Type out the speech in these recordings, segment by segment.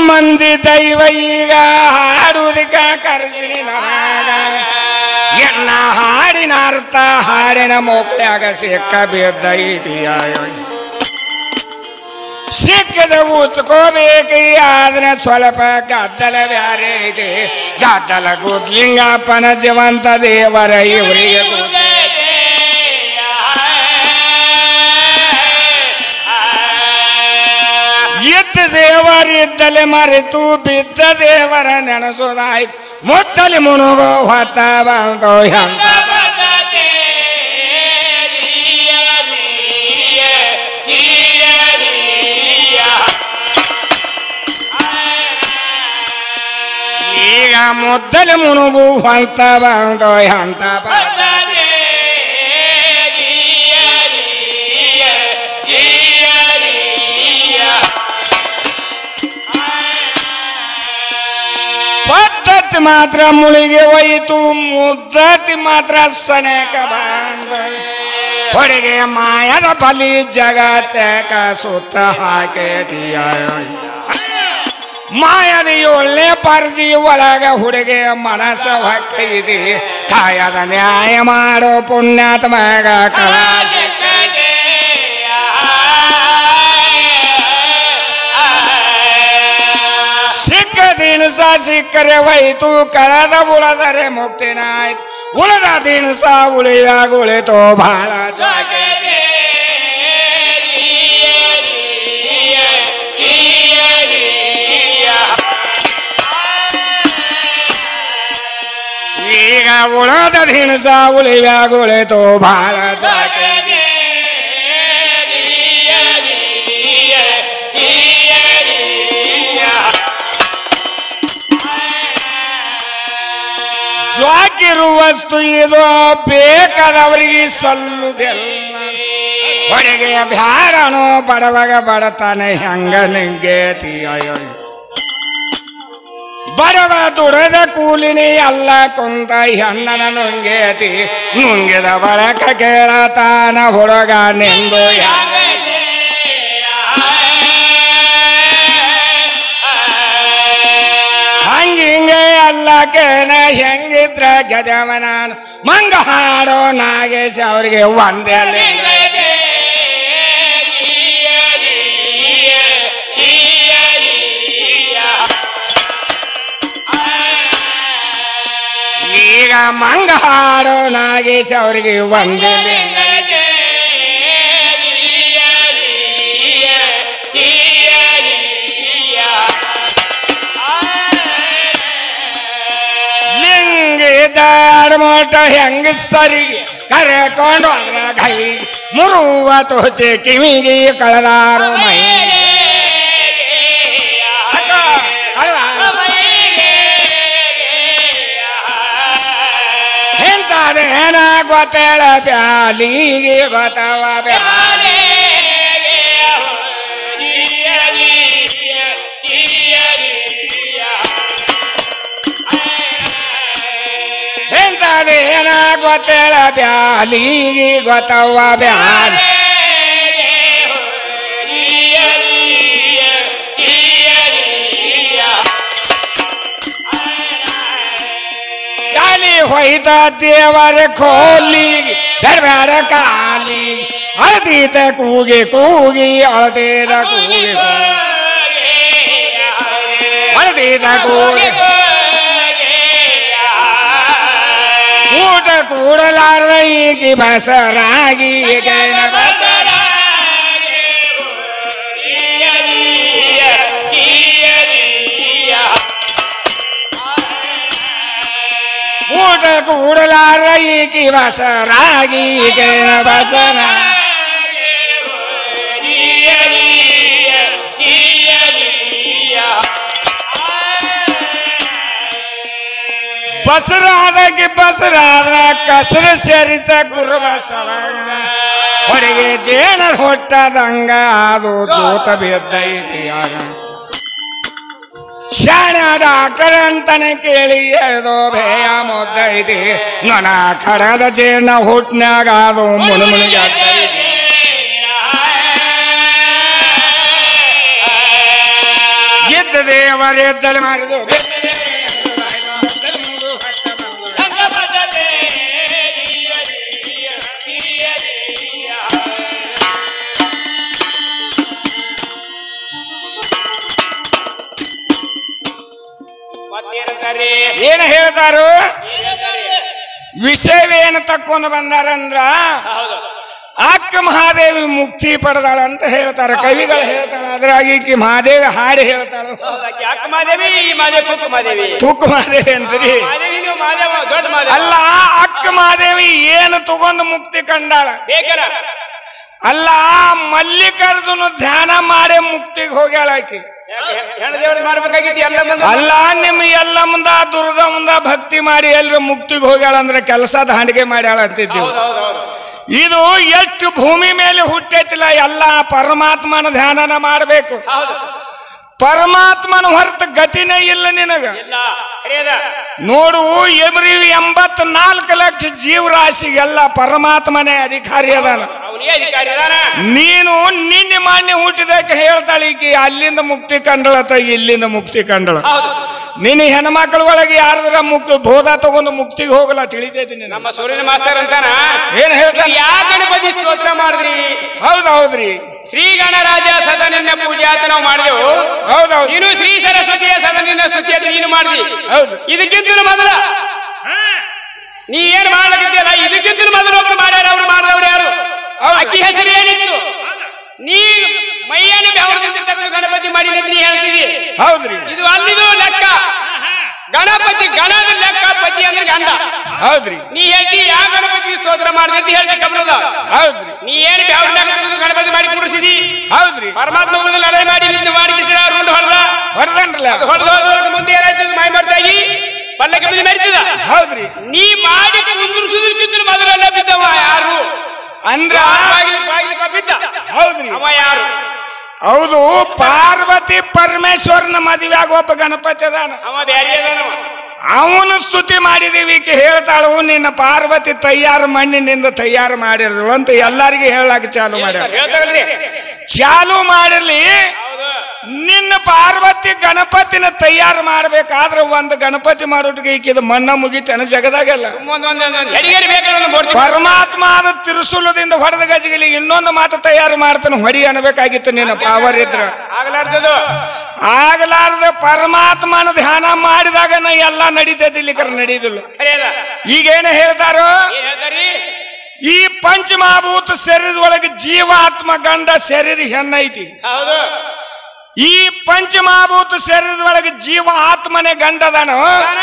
ಮಂದಿ ದೈವ ಈಗ ಹಾಡುವುದಕ್ಕ ಕರೆಸಿರಿ ನನಗ ಎನ್ನ ಹಾಡಿನ ಅರ್ಥ ಹಾಡಿನ ಮೋಕ್ಳ್ಯಾಗ ಸಿಕ್ಕ ಬಿದ್ದೈತಿಯ ಸಿಕ್ಕದ ಉಚ್ಕೋಬೇಕು ಆದ್ರೆ ಸ್ವಲ್ಪ ಗದ್ದಲ ಬ್ಯಾರೆ ಐತಿ ಗದ್ದಲ ಗುದ್ಲಿಂಗಪ್ಪನ ಜೀವಂತ ದೇವರ ಇವರಿಗೆ ಗುದ್ಲಿ. ಇದ್ದ ದೇವರಿದ್ದಲೆ ಮರೆತು ಬಿದ್ದ ದೇವರ ನೆನಸೋದಾಯ್ತು ಮುತ್ತಲಿ ಮುನುಗೋ ಹೊತ್ತ ಬಂದೋ ಹೆಂಗ ಈಗ ಮುದ್ದಲಿ ಮುನುಗು ಹೊಂತ ಬಂದೋ ಅಂತ ಪದ್ಧತಿ ಮಾತ್ರ ಮುಳಿಗೆ ಹೋಯಿತು ಮುದ್ದತಿ ಮಾತ್ರ ಸನೇಕ ಬಂದ ಹೊಡೆಗೆ ಮಾಯದ ಬಲಿ ಜಗತ್ತಕ ಸುತ್ತ ಹಾಕೇತಿಯ ಮಾಯದ ಒಳ್ಳೆ ಪರ್ಜಿ ಒಳಗ ಹುಡುಗೆ ಮನಸ್ಸ ಹೊಕ್ಕೈತಿ ಕಾಯದ ನ್ಯಾಯ ಮಾಡೋ ಪುಣ್ಯಾತ್ಮಗ ಕಳ ಸಿಕ್ಕ ದಿನಸ ಸಿಕ್ಕರೆ ಹೋಯ್ತು ಕಳೆದ ಉಳದರೆ ಮುಕ್ತಿನಾಯ್ತು ಉಳಿದ ದಿನಸ ಉಳಿಯಾಗ ಉಳಿತು ಬಹಳ ಜಾಗೆ ಈಗ ಉಳದ ದಿನಸ ಉಳಿಯಾಗ ಉಳಿತು ಬಹಳ ಜಾಗೆ ಜ್ವಾಕಿರು ವಸ್ತು ಇದು ಬೇಕಾದವರಿಗೆ ಸಲ್ಲುದೆಲ್ಲ ಹೊಡೆಗೆ ಬ್ಯಾರನು ಬಡವಾಗ ಬಡತಾನೆ ಹೆಂಗ ನಿಂಗೇತಿ ಅಯ್ಯೋ ಬಡವ ದುಡದ ಕೂಲಿನಿ ಎಲ್ಲ ಕುಂತ ಹೆಣ್ಣನ ನುಂಗೇತಿ ನುಂಗಿದ ಬಳಕ ಕೇಳತಾನ ಹುಡುಗ ನಿಂದು ಹೆಂಗ ಹಂಗಿಂಗೆ ಎಲ್ಲ ಕೇನ ಹೆಂಗಿದ್ರ ಗದವ ನಾನು ಮಂಗ ಹಾಡೋ ನಾಗೇಶ್ ಅವ್ರಿಗೆ ಒಂದೇ ಲಿಂಗ. ಈಗ ಮಂಗ ಹಾಡೋ ನಾಗೇಶ್ ಅವ್ರಿಗೆ ಒಂದೇ ಲಿಂಗ. ಲಿಂಗಿದ ಅಡಮೋಟ ಹೆಂಗ ಸರಿ ಕರೆಕೊಂಡು ಅದ್ರ ಕೈ ಮುರುವ ತೋಚೆ ಕಿವಿಗೆ ಕಳೆದಾರು ಮೈ ಅಕ್ಕ, ಅಲ್ವಾ? ಇಂಥದೇನ ಗೊತ್ತೇಳ ಪ್ಯಾಲಿಗೆ ಗೊತ್ತವ ಪ್ಯಾಲಿ ಇಂಥದೇನ ಗೊತ್ತೇಳ ಪ್ಯಾಲಿಗೆ ಗೊತ್ತವ ಪ್ಯಾಲಿ ಕಾಲಿ ಹೋಯ್ತ ದೇವರ ಕೋಲಿ ಬೇಡ ಕಾಲಿ ಅಳತೀತ ಕೂಗಿ ಕೂಗಿ ಅಳತೀತ ಕೂಗಿ ಅಳತೀತ ಕೂಗಿ ಊಟ ಕೂಡಲಾರ್ದ ಈಗಿ ಬಸರಾಗಿ ಈಗೇನ ಬಸರ ಊಟ ಕೂಡಲಾರ್ದ ಈಗಿ ಬಸರಾಗಿ ಈಗೇನ ಬಸರ ಬಸರಾದಕ್ಕೆ ಬಸರಾದ್ರ ಕಸರ ಸೇರಿತ ಗುರು ಬಸವ ಹೊಡೆಗೆ ಜೇನ ಹೊಟ್ಟದಂಗ ಅದು ಜೋತ ಬಿದ್ದೈತಿ ಆಗ ಶಾಣ ಡಾಕ್ಟರ್ ಅಂತಾನೆ ಕೇಳಿ ಏದೋ ಭಯ ಮುದ್ದೈತಿ ನನ ಕಡದ ಜೇನ ಹುಟ್ನ್ಯಾಗ ಅದು ಮುನುಮುನಿಗೆ ಅದ್ದೈತಿ ಇದ್ದ ದೇವ ಎದ್ದಲು ಮಾಡಿದು ಮತ್ತೇನಂತಾರ್ರಿ ಏನ್ ಹೇಳ್ತಾರು ಏನಂತಾರ್ರಿ ವಿಷಯವೇನು ತಕ್ಕೊಂಡು ಬಂದಾರಂದ್ರ ಹೌದು ಅಕ್ಕ ಮಹಾದೇವಿ ಮುಕ್ತಿ ಪಡೆದಾಳ ಅಂತ ಹೇಳ್ತಾರೆ ಕವಿಗಳು ಹೇಳ್ತಾಳ ಅದ್ರಾಗ ಈಕಿ ಮಹಾದೇವಿ ಹಾಡಿ ಹೇಳ್ತಾಳ ಹೌದು, ಆಕಿ ಅಕ್ಕ ಮಾದೇವಿ ಈ ಮಾದೇವಿ ಕುಕ್ಕ ಮಾದೇವಿ ತೂಕ ಮಹಾದೇವಿ ಅಂತೀರಿ ಮಾದೇವಿ ನೀವು ಮಾದೇವ ದೊಡ್ಡ ಮಾದೇವ ಅಲ್ಲ ಅಕ್ಕ ಮಹಾದೇವಿ ಏನು ತಗೊಂಡು ಮುಕ್ತಿ ಕಂಡಾಳ ಬೇಕಲ್ಲ ಅಲ್ಲ ಮಲ್ಲಿಕಾರ್ಜುನ ಧ್ಯಾನ ಮಾಡೇ ಮುಕ್ತಿಗೆ ಹೋಗ್ಯಾಳ ಆಕಿ ಹೆಣ್ಣು ದೇವ್ರ ಮಾಡ್ಬೇಕಾಗಿತ್ತು ಎಲ್ಲ ಮಂದಿ ಅಲ್ಲ ನಿಮ್ ಎಲ್ಲ ಮುಂದ ದುರ್ಗ ಮುಂದ ಭಕ್ತಿ ಮಾಡಿ ಎಲ್ರು ಮುಕ್ತಿಗೆ ಹೋಗ್ಯಾಳ ಅಂದ್ರೆ ಕೆಲಸ ದಾಂಡಿಗೆ ಮಾಡ್ಯಾಳ ಅಂತಿದ್ದೀವಿ ಹೌದು ಹೌದು ಹೌದು ಇದು ಎಷ್ಟು ಭೂಮಿ ಮೇಲೆ ಹುಟ್ಟೈತಿಲ್ಲ ಎಲ್ಲ ಪರಮಾತ್ಮನ ಧ್ಯಾನನ ಮಾಡಬೇಕು ಹೌದು ಪರಮಾತ್ಮನ ಹೊರತು ಗತಿನೇ ಇಲ್ಲ ನಿನಗ ಇಲ್ಲ ಖರೇದ ನೋಡು ಎಮ್ರಿ ಎಂಬತ್ನಾಲ್ಕು ಲಕ್ಷ ಜೀವರಾಶಿಗೆಲ್ಲ ಪರಮಾತ್ಮನೇ ಅಧಿಕಾರಿ ಅದಾನ ಅವನೇ ಅಧಿಕಾರಿ ಅದಾನ ನೀನು ನಿನ್ನೆ ಮಾನ್ಯ ಹುಟ್ಟಿದಕ್ಕೆ ಹೇಳ್ತಾಳೆ ಈಕಿ ಅಲ್ಲಿಂದ ಮುಕ್ತಿ ಕಂಡಳತ ಇಲ್ಲಿಂದ ಮುಕ್ತಿ ಕಂಡಳ ಹೌದು ನಿನ್ನ ಹೆಣ್ಮಕ್ಳ ಒಳಗೆ ಯಾರದ್ರ ಮುಕ್ ಬೋಧ ತಗೊಂಡು ಮುಕ್ತಿಗೆ ಹೋಗಲ್ಲ ತಿಳಿತೈತಿ ನೀನು ನಮ್ಮ ಸೂರ್ಯನ ಮಾಸ್ತರ್ ಅಂತಾನ ಏನ್ ಹೇಳ್ತಾನೆ ಯಾ ಗಣಪತಿ ಸ್ತೋತ್ರ ಮಾಡಿದ್ರಿ ಹೌದ್ ಹೌದ್ರಿ ಶ್ರೀ ಗಣರಾಜ ಸದನಿನ ಪೂಜೆ ಅಂತ ನಾವು ಮಾಡಿದೆವು ಹೌದೌದು ನೀನು ಶ್ರೀ ಸರಸ್ವತಿಯ ಸದನಿನ ಸ್ತುತಿ ಅಂತ ನೀನು ಮಾಡಿದಿ ಹೌದು ಇದಕ್ಕಿಂತ ಮೊದಲ ನೀ ಏನ್ ಮಾಡ್ಲಿಕ್ಕಿದ್ಯಲ್ಲ ಇದಕ್ಕಿಂತ ಮೊದಲು ಒಬ್ರು ಮಾಡ್ಯಾರ ಅವ್ರು ಮಾಡಿದವ್ರು ಯಾರು ಹೌದು. ಅಕ್ಕಿ ಹೆಸರು ಏನಿತ್ತು ನೀ ಮೈಯನ್ನು ಬೆವರದಿಂದ ತೆಗೆದು ಗಣಪತಿ ಮಾಡಿ ನೀ ಹೇಳ್ತಿದಿ ಹೌದ್ರಿ ಇದು ಅಲ್ಲಿದು ಲೆಕ್ಕ ಗಣಪತಿ ಗಣದ ಲೆಕ್ಕ ಪತಿ ಅಂದ್ರೆ ಗಂಡ ಹೌದ್ರಿ ನೀ ಹೇಳ್ತಿ ಯಾವ ಗಣಪತಿ ಸ್ತೋತ್ರ ಮಾಡಿದೆ ಅಂತ ಹೇಳ್ತಿ ಕಬ್ಬಣದ ಹೌದ್ರಿ ನೀ ಏನ್ ಬೆವರದಾಗ ತೆಗೆದು ಗಣಪತಿ ಮಾಡಿ ಕೂಡಿಸಿದಿ ಹೌದ್ರಿ ಪರಮಾತ್ಮ ಮುಂದೆ ಲಡಾಯಿ ಮಾಡಿ ನಿಂತು ಮಾಡಿ ಕಿಸಿರ ರುಂಡು ಹೊಡೆದ ಹೊರದನ್ರಲ್ಲ ಅದು ಹೊಡೆದ ಹೋದ್ರೊಳಗೆ ಮುಂದೆ ಏನಾಯ್ತದ ಮೈ ಮಾಡ್ತಾಗಿ ಪಲ್ಲಕ್ಕೆ ಬಿದ್ದು ಮೆರಿತದ ಹೌದ್ರಿ ನೀ ಮಾಡಿ ಕುಂದ್ರಿಸುದಕ್ಕಿಂತ ಮೊದಲೆಲ್ಲ ಬಿದ್ದವ ಯಾರು ಅಂದ್ರ ಬಾಗಿಲು ಬಾಗಿಲು ಬಿದ್ದ ಹೌದ್ರಿ ಅವ ಯಾರು ಹೌದು ಪಾರ್ವತಿ ಪರಮೇಶ್ವರನ ಮದುವೆಯಾಗ ಒಬ್ಬ ಗಣಪತಿ ಅದಾನ ಅವ ಬ್ಯಾರಿ ಅದಾನವ ಅವನು ಸ್ತುತಿ ಮಾಡಿದೀವಿ ಈಕೆ ಹೇಳ್ತಾಳು ನಿನ್ನ ಪಾರ್ವತಿ ತಯಾರು ಮಣ್ಣಿನಿಂದ ತಯಾರು ಮಾಡಿರ್ದಳು ಅಂತ ಎಲ್ಲಾರಿಗೂ ಹೇಳಕ್ ಚಾಲು ಮಾಡ್ಯಾರ ಹೇಳ್ತಾರಲ್ರಿ ಚಾಲು ಮಾಡಿರ್ಲಿ ಹೌದು ನಿನ್ನ ಪಾರ್ವತಿ ಗಣಪತಿನ ತಯಾರು ಮಾಡ್ಬೇಕಾದ್ರೆ ಒಂದು ಗಣಪತಿ ಮಾಡೋಟಿಗೆ ಈಕಿದ ಮಣ್ಣ ಮುಗಿತೇನ ಜಗದಾಗೆಲ್ಲ ಒಂದ್ ಒಂದ್ ಒಂದ್ ಹೆಡಿಗೇರಿ ಬೇಕಲ್ಲ ಒಂದು ಮೂರ್ತಿ ಪರಮಾತ್ಮ ಆದ ತಿರುಸುಲದಿಂದ ಹೊಡೆದ ಗಜಗಿಲಿ ಇನ್ನೊಂದು ಮಾತು ತಯಾರು ಮಾಡ್ತಾನೆ ಹೊಡಿ ಅನ್ಬೇಕಾಗಿತ್ತು ನಿನ್ನ ಪಾವರ್ ಇದ್ರ ಆಗ್ಲಾರ್ದದು ಆಗಲಾರ್ದ ಪರಮಾತ್ಮನ ಧ್ಯಾನ ಮಾಡಿದಾಗ ನಾ ಎಲ್ಲ ನಡೀತೈತಿ ಇಲ್ಲಿಕರ ನಡೀದಿಲ್ಲ ಖರೇದ ಈಗೇನು ಹೇಳ್ತಾರೋ ಏನ್ ಹೇಳ್ತಾರಿ ಈ ಪಂಚಮಹಾಭೂತ ಶರೀರದೊಳಗೆ ಜೀವಾತ್ಮ ಗಂಡ ಶರೀರ ಹೆಣ್ಣೈತಿ ಹೌದು ಈ ಪಂಚಮಹಾಭೂತ ಶರೀರದೊಳಗೆ ಜೀವ ಆತ್ಮನೇ ಗಂಡದಾನು ಅದಾನ?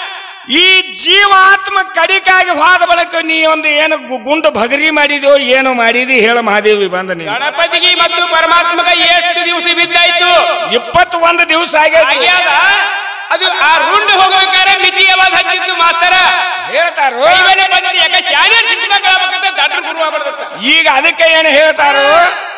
ಈ ಜೀವಾತ್ಮ ಕಡಿಕಾಗಿ ಹೋದ ಬಳಿಕ ನೀ ಒಂದು ಏನು ಗು- ಗುಂಡು ಭಗರಿ ಮಾಡಿದ್ಯೋ ಏನು ಮಾಡಿದಿ ಹೇಳ ಮಹಾದೇವಿ ಬಂದ ನೀನು ಗಣಪತಿಗೆ ಮತ್ತು ಪರಮಾತ್ಮಗ ಎಷ್ಟು ದಿವಸ ಬಿದ್ದಾಯ್ತು ಇಪ್ಪತ್ತು ಒಂದು ದಿವಸ ಆಗೈತಿ ಆಗ್ಯಾದ ಅದು ಆ ರುಂಡ್ ಹೋಗ್ಬೇಕಾದ್ರೆ ಮಿತಿ ಯಾವಾಗ ಹಚ್ಚಿತ್ತು ಮಾಸ್ತರ ಹೇಳ್ತಾರು ಕೈವೇಲೆ ಬಂದಿದ್ದು ಯಾಕೆ ಶಾಲೆ ಶಿಕ್ಷಕಗಳಾಗಬೇಕಂತ ದಡ್ರ ಗುರು ಆಗ್ಬಿಡ್ದತ್ತ ಈಗ ಅದಕ್ಕೆ ಏನು ಹೇಳ್ತಾರು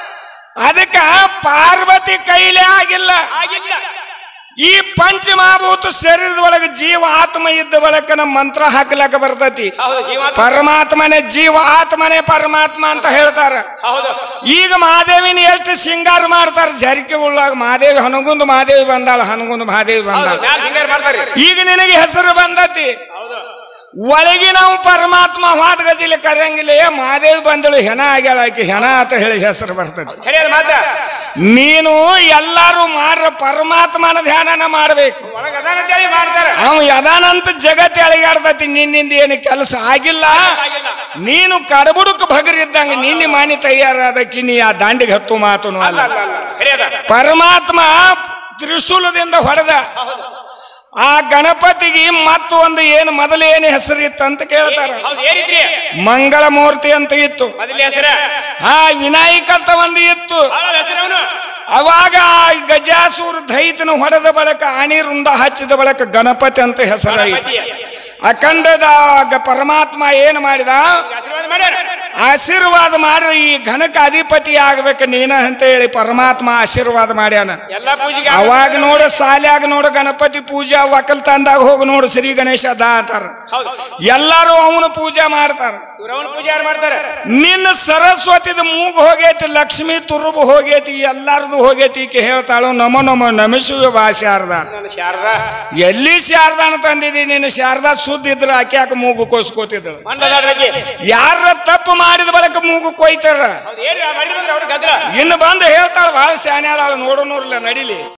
ಅದಕ್ಕ ಪಾರ್ವತಿ ಕೈಲೇ ಆಗಿಲ್ಲ ಆಗಿಲ್ಲ ಈ ಪಂಚಮಹಾಭೂತ ಶರೀರದೊಳಗೆ ಜೀವ ಆತ್ಮ ಇದ್ದ ಬಳಕ ನಮ್ಮ ಮಂತ್ರ ಹಾಕ್ಲಕ್ಕ ಬರ್ತೈತಿ ಹೌದು ಜೀವ ಪರಮಾತ್ಮನೇ ಜೀವ ಆತ್ಮನೇ ಪರಮಾತ್ಮ ಅಂತ ಹೇಳ್ತಾರ ಹೌದು ಈಗ ಮಹಾದೇವಿನ ಎಷ್ಟು ಸಿಂಗಾರ ಮಾಡ್ತಾರ ಜರಿಕೆ ಉಳ್ಳಾಗ ಮಹಾದೇವಿ ಹನಗುಂದ ಮಹಾದೇವಿ ಬಂದಾಳ ಹನಗುಂದ ಮಹಾದೇವಿ ಹೌದು ಬಂದಾಳ ಯಾರು ಸಿಂಗಾರ ಮಾಡ್ತಾರ್ರಿ ಈಗ ನಿನಗೆ ಹೆಸರು ಬಂದತಿ ಹೌದು ಒಳಗಿ ನಾವು ಪರಮಾತ್ಮ ವಾದ ಗಜಿಲಿ ಕರೆಯಂಗಿಲ್ಲ ಏ ಮಹಾದೇವಿ ಬಂದಳು ಹೆಣ ಆಗ್ಯಾಳ ಆಕಿ ಹೆಣ ಅಂತ ಹೇಳಿ ಹೆಸರು ಬರ್ತೈತಿ ಖರೆ ಅದು ಮಾತ ನೀನು ಎಲ್ಲಾರು ಮಾಡ್ರ ಪರಮಾತ್ಮನ ಧ್ಯಾನನ ಮಾಡ್ಬೇಕು ಒಳಗ ಅದಾನ ಅಂತೇಳಿ ಮಾಡ್ತಾರ ಅವ ಯದಾನಂತ ಜಗತ್ ಎಳಿಗಾಡ್ತತಿ ನಿನ್ನಿಂದ ಏನು ಕೆಲಸ ಆಗಿಲ್ಲ ಆಗಿಲ್ಲ ನೀನು ಕಡಬುಡುಕ್ ಭಗರಿದ್ದಂಗ ನಿನ್ನೆ ಮಾನಿ ತಯಾರಾದಕ್ಕಿ ನೀ ಆ ದಾಂಡಿಗೆ ಹತ್ತು ಮಾತನು ಅಲ್ಲ ಅಲ್ಲ ಅಲ್ಲ ಅಲ್ಲ ಖರೆ ಅದ ಪರಮಾತ್ಮ ತ್ರಿಶೂಲದಿಂದ ಹೊಡೆದ ಹೌದು ಆ ಗಣಪತಿಗೆ ಮತ್ತ ಒಂದು ಏನು ಮೊದಲು ಏನು ಹೆಸರು ಇತ್ತು ಅಂತ ಕೇಳ್ತಾರ ಹೌದು ಏನಿತ್ರಿ ಮಂಗಳ ಮೂರ್ತಿ ಅಂತ ಇತ್ತು ಮೊದಲ ಹೆಸರ ಆ ವಿನಾಯಕ ಅಂತ ಒಂದು ಇತ್ತು ಅವಳ ಹೆಸರವನು ಅವಾಗ ಆ ಗಜಾಸೂರ ದೈತನ ಹೊಡೆದ ಬಳಕ ಆನಿ ರುಂಡ ಹಚ್ಚಿದ ಬಳಕ ಗಣಪತಿ ಅಂತ ಹೆಸರಾಯಿತು ಅಖಂಡದ ಗ- ಪರಮಾತ್ಮ ಏನು ಮಾಡಿದ ಆಶೀರ್ವಾದ ಮಾಡ್ಯಾರ ಆಶೀರ್ವಾದ ಮಾಡ್ರಿ ಈ ಘನಕ ಅಧಿಪತಿ ಆಗ್ಬೇಕು ನೀನ ಅಂತ ಹೇಳಿ ಪರಮಾತ್ಮ ಆಶೀರ್ವಾದ ಮಾಡ್ಯಾನ ಎಲ್ಲಾ ಪೂಜೆಗೆ ಅವಾಗ ನೋಡು ಸಾಲ್ಯಾಗ ನೋಡು ಗಣಪತಿ ಪೂಜಾ ಒಕ್ಕಲ್ತಂದಾಗ ಹೋಗಿ ನೋಡು ಶ್ರೀ ಗಣೇಶ ದಾ ಅಂತಾರ ಹೌದು ಎಲ್ಲಾರು ಅವನ ಪೂಜೆ ಮಾಡ್ತಾರ ಇವ್ರವನ್ ಪೂಜೆ ಯಾರು ಮಾಡ್ತಾರ ನಿನ್ನ ಸರಸ್ವತಿದ ಮೂಗು ಹೋಗೈತಿ ಲಕ್ಷ್ಮಿ ತುರುಬು ಹೋಗೈತಿ ಎಲ್ಲಾರ್ದು ಹೋಗೈತಿ ಈಕೆ ಹೇಳ್ತಾಳು ನಮ ನಮ ನಮಿಸುವ ಬಾ ಶಾರದಾ ನನ್ನ ಶಾರದಾ ಎಲ್ಲಿ ಶಾರದಾನ ತಂದಿದಿ ನೀನು ಶಾರದಾ ಸುದ್ದ ಇದ್ರ ಆಕೆ ಯಾಕೆ ಮೂಗು ಕೊಸ್ಕೋತಿದ್ದಳು ಮಂಡದಾಡ್ರಕ್ಕೆ ಯಾರ ತಪ್ಪು ಮಾಡಿದ ಬಳಿಕ ಮೂಗು ಕೊಯ್ತಾರ ಅವ್ರು ಏನ್ ಮಾಡಿ ಬಂದ್ರೆ ಅವ್ರ ಗದ್ರ ಇನ್ನು ಬಂದು ಹೇಳ್ತಾಳ ಭಾಳ ಶಾನ್ಯಾಳ ನೋಡೋನೂರ್ಲ ನಡಿಲಿ